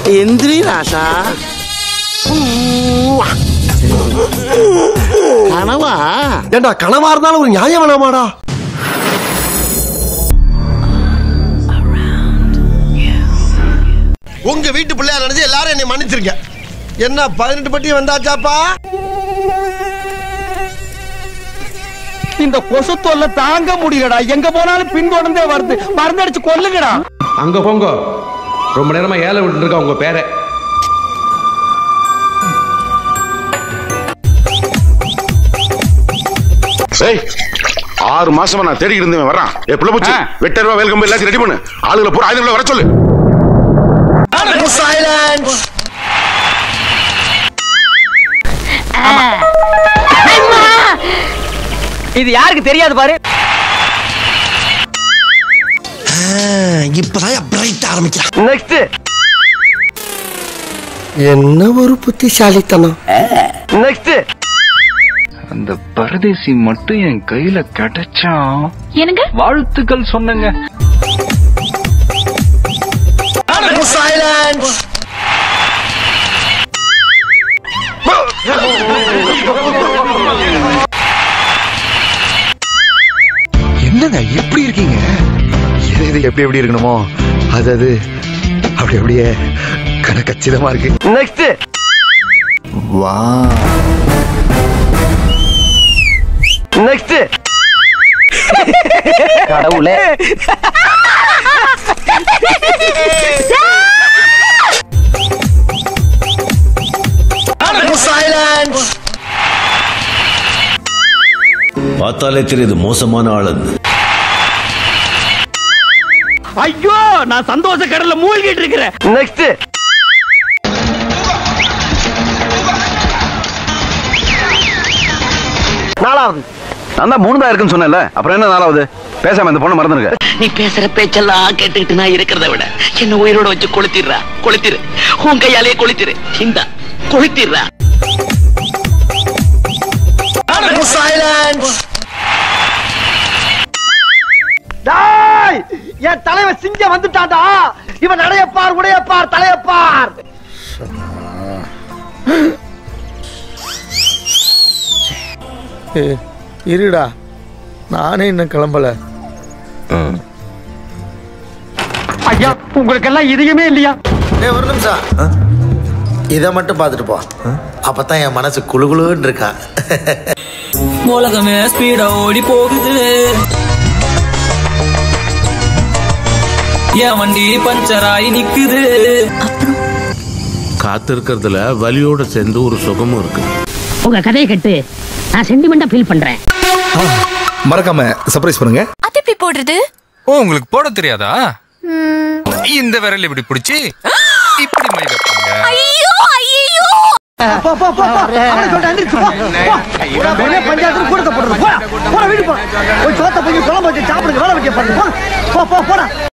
எந்திரி ராசா கனவா ஏண்டா கனவா இருந்தாலும் ஒரு நியாயம் வேணாமாடா உங்க வீட்டு பிள்ளையா நினைச்சு எல்லாரும் என்னை மன்னிச்சிருங்க என்ன பதினெட்டு பட்டி வந்தாச்சாப்பா இந்த கொசு தொல்லை தாங்க முடியலடா எங்க போனாலும் பின்தொடர்ந்தே வருது மருந்தடிச்சு கொல்லுங்கடா அங்க போங்க ரொம்ப நேரமா ஏழை விட்டு இருக்கா உங்க பேரை ஏய் ஆறு மாசமா நான் தேடி இருந்தவன் வர்றான் ஏ புள்ள பூச்சி வெட்ட ரூபா வேல்கம்பு எல்லாத்தையும் ரெடி பண்ணு ஆளுகளை பூரா ஆயுதங்களை வர சொல்லு இது யாருக்கு தெரியாது பாரு இப்பதான் பிரைட் ஆரம்பிக்கிறான் நெக்ஸ்ட் என்ன ஒரு புத்திசாலித்தனம் நெக்ஸ்ட் அந்த பரதேசி மட்டும் என் கையில கிடைச்சா என்னங்க வாழ்த்துக்கள் சொன்னங்க என்னங்க எப்படி இருக்கீங்க எது எது எப்படி எப்படி இருக்கணுமோ அது அது அப்படி அப்படியே கணக்கச்சிதமா இருக்கு நெக்ஸ்ட் வா நெக்ஸ்ட் கடவுளே பார்த்தாலே தெரியுது மோசமான ஆளுன்னு ஐயோ நான் சந்தோஷ கடல்ல மூழ்கிட்டு இருக்கிறேன் நெக்ஸ்ட் நாலாவது நான் தான் மூணு தான் இருக்குன்னு சொன்னேன்ல அப்புறம் என்ன நாலாவது பேசாம இந்த பொண்ணு மறந்துருக்க நீ பேசுற பேச்செல்லாம் கேட்டுக்கிட்டு நான் இருக்கிறத விட என்ன உயிரோட வச்சு கொளுத்திடுறா கொளுத்திரு உன் கையாலேயே கொளுத்திரு இந்த கொளுத்திடுறா டேய் என் தலைவன் சிங்கம் வந்துட்டான்டா இவன் நடையப்பார் உடையப்பார் தலையப்பார் இருடா நானே இன்னும் கிளம்பல ஐயா உங்களுக்கெல்லாம் இதயமே இல்லையா டேய் ஒரு நிமிஷம் இதை மட்டும் பார்த்துட்டு போ அப்பதான் என் மனசு குளுகுளுன்னு இருக்கா உலகமே ஸ்பீடா ஓடி போகுது என் வண்டி பஞ்சர் ஆகி நிக்குது காத்திருக்கிறதுல வலியோட சேர்ந்து ஒரு சுகமும் இருக்கு உங்க கதையை கேட்டு நான் சென்டிமெண்டா ஃபீல் பண்றேன் மறக்காம சர்ப்ரைஸ் பண்ணுங்க அது எப்படி போடுறது ஓ உங்களுக்கு போட தெரியாதா இந்த விரல் இப்படி பிடிச்சி இப்படி மை வைப்பாங்க ஐயோ ஐயோ போ போ போ போ அவனை சொல்லிட்டு எந்திரிச்சு போ போ. உடனே பஞ்சாயத்துல கூட்டத்தை போடுறது போடா போடா வீடு போ போய் சோத்த போய் குழம்பு வச்சு சாப்பிடுங்க வேலை வெட்டிய பாருங்க போ போ போ போடா